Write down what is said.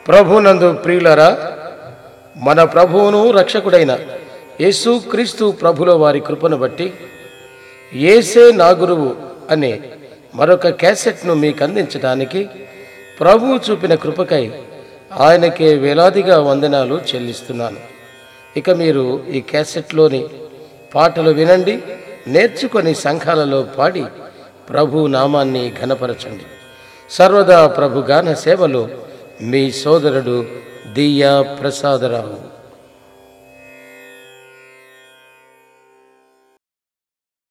ప్రభునందు ప్రియులరా మన ప్రభువును రక్షకుడైన యేసు క్రీస్తు ప్రభుల వారి కృపను బట్టి ఏసే నా గురువు అనే మరొక క్యాసెట్ను మీకు అందించడానికి ప్రభువు చూపిన కృపకై ఆయనకే వేలాదిగా వందనాలు చెల్లిస్తున్నాను ఇక మీరు ఈ క్యాసెట్లోని పాటలు వినండి నేర్చుకొని సంఘాలలో పాడి ప్రభు నామాన్ని ఘనపరచండి సర్వదా ప్రభు గాన సేవలో మీ సోదరుడు దియ్యా ప్రసాదరావు